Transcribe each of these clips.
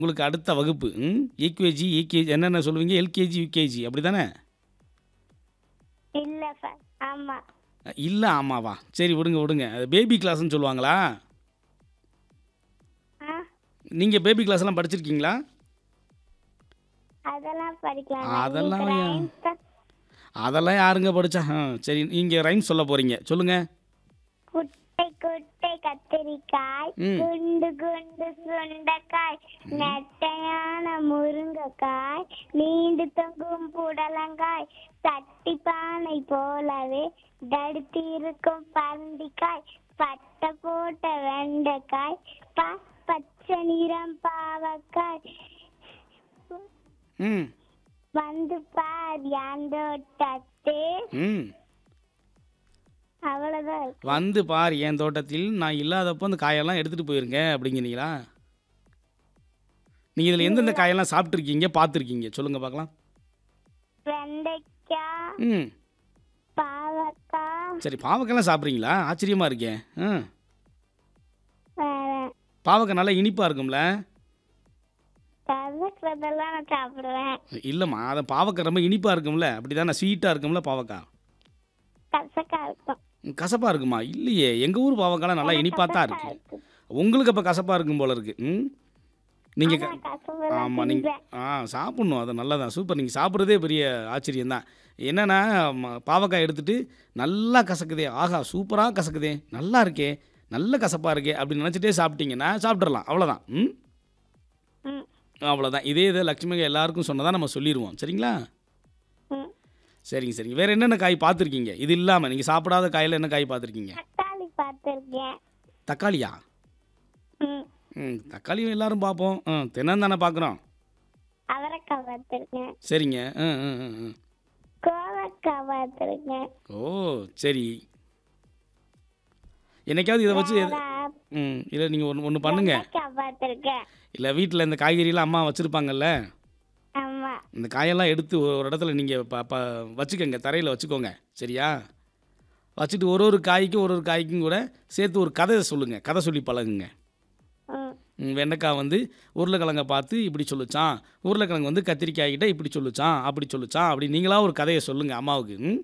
உங்களுக்கு அடுத்த வகுப்பு ம் ஈக்யூஜி ஈகேஜி என்னென்ன சொல்லுவீங்க எல்கேஜி யூகேஜி அப்படி தானே இல்ல சார் ஆமா இல்லை ஆமாவா சரி விடுங்க விடுங்க அது பேபி கிளாஸ்னு சொல்லுவாங்களா ஆ நீங்கள் பேபி கிளாஸ்லாம் படிச்சிருக்கீங்களா அதெல்லாம் படிக்கலாம் அதெல்லாம் நான் ஏன்? ninth தான். அதெல்லாம் யாருங்க படிச்சா ஆ சரி நீங்கள் ரைம் சொல்ல போகிறீங்க சொல்லுங்கள் குட்டை குட்டை கத்திரிக்காய் ம். குண்டு குண்டு சுண்டைக்காய் நெட்டையான முருங்கைக்காய் நீண்டு தொங்கும் புடலங்காய் சட்டி பானை போலவே தடுத்து இருக்கும் பரண்டிக்காய் பட்டை போட்ட வெண்டைக்காய் ப பச்சை நிறம் பாவக்காய் ம் வந்து பார் யாந்தோட்டத்தே ம் அவ்வளவுதான் இருக்கு. வந்து பார் என் தோட்டத்தில் நான் இல்லாதப்போ அந்த காயெல்லாம் எடுத்துகிட்டு போயிருங்க அப்படிங்கிறீங்களா நீங்கள் இதில் எந்தெந்த காயெல்லாம் சாப்பிட்ருக்கீங்க பார்த்துருக்கீங்க சொல்லுங்கள் பார்க்கலாம் வெண்டைக்காய் ம் பாவக்காய் சரி பாவக்காய்லாம் சாப்பிட்றீங்களா ஆச்சரியமாக இருக்கே ம் வேற பாவக்காய் நல்லா இனிப்பாக இருக்கும்ல கசக்கிறதெல்லாம் நான் சாப்பிடுவேன் இல்லைம்மா அதை பாவக்காய் ரொம்ப இனிப்பாக இருக்கும்ல அப்படி தானே ஸ்வீட்டாக இருக்கும்ல பாவக்காய் கசக்கா இருக்கும் கசப்பாக இருக்குமா இல்லையே எங்கள் ஊர் பாவக்காய்லாம் நல்லா இனிப்பாக தான் கசக்கா இருக்குது இருக்கு. உங்களுக்கு அப்போ கசப்பாக இருக்கும் போல இருக்கு ம் நீங்கள் ஆனா கசப்பெல்லாம் ஆமாம் நீங்கள் தின்பேன். ஆ சாப்பிட்ணும் அது நல்லதான் சூப்பர் நீங்கள் சாப்பிட்றதே பெரிய ஆச்சரியம் தான் என்னென்னா பாவக்காய் எடுத்துட்டு நல்லா கசக்குதே ஆஹா சூப்பராக கசக்குதே நல்லா இருக்கே நல்ல கசப்பாக இருக்கே அப்படின்னு நினச்சிட்டே சாப்பிட்டீங்கன்னா சாப்பிட்றலாம் அவ்வளோதான் ம் ம், அவ்வளோதான் இதே இதை லக்ஷ்மிகா எல்லாருக்கும் சொன்னதாக நம்ம சொல்லிடுவோம் சரிங்களா ம். சரிங்க சரிங்க வேறு என்னென்ன காய் பார்த்துருக்கீங்க இது இல்லாமல் நீங்கள் சாப்பிடாத காயில் என்ன காய் பார்த்துருக்கீங்க தக்காளி பார்த்திருக்கேன் தக்காளியா ம், ம் தக்காளியும் எல்லாரும் பார்ப்போம் ம் தினம் தானே பார்க்குறோம் அவரைக்காய் பார்த்திருக்கேன் சரிங்க ம் ம் ம் ம் கோவக்காய் பார்த்திருக்கேன் ஓ சரி என்னைக்காவது இதை வச்சு எது- வேற ம் இல்லை நீங்கள் ஒன்று ஒன்று பண்ணுங்க வெண்டைக்காய் பார்த்திருக்கேன் இல்லை வீட்டில் இந்த காய்கறியெல்லாம் அம்மா வச்சுருப்பாங்கல்ல ஆமா இந்த காயெல்லாம் எடுத்து ஒரு இடத்துல நீங்கள் ப ப வச்சுக்கோங்க தரையில் வச்சுக்கோங்க சரியா வச்சுட்டு ஒரு ஒரு காய்க்கும் ஒரு ஒரு காய்க்கும் கூட சேர்த்து ஒரு கதை சொல்லுங்கள் கதை சொல்லி பழகுங்க ம், ம், வெண்டைக்காய் வந்து உருளைக்கிழங்கை பார்த்து இப்படி சொல்லுச்சான் உருளைக்கிழங்கு வந்து கத்திரிக்காய்கிட்ட இப்படி சொல்லுச்சான் அப்படி சொல்லுச்சான் அப்படி நீங்களா ஒரு கதையை சொல்லுங்கள் அம்மாவுக்கு ம்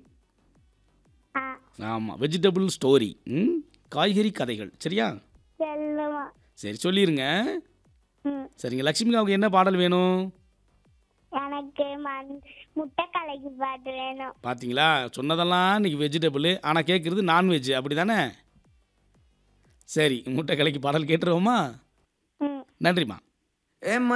ஆ ஆமாம் வெஜிடபிள் ஸ்டோரி ம் காய்கறி கதைகள் சரியா செல்லுமா சரி சொல்லிடுங்க ம் சரிங்க லக்ஷ்மிகாவுக்கு என்ன பாடல் வேணும் எனக்கு மண் முட்டை கலைக்கு பாட்டு வேணும் பார்த்தீங்களா சொன்னதெல்லாம் இன்னைக்கு வெஜிடபிள் ஆனால் கேட்குறது நான்வெஜ் அப்படி தானே சரி முட்டை கலைக்கு பாடல் கேட்டுருவோமா ம் நன்றிம்மா ஏ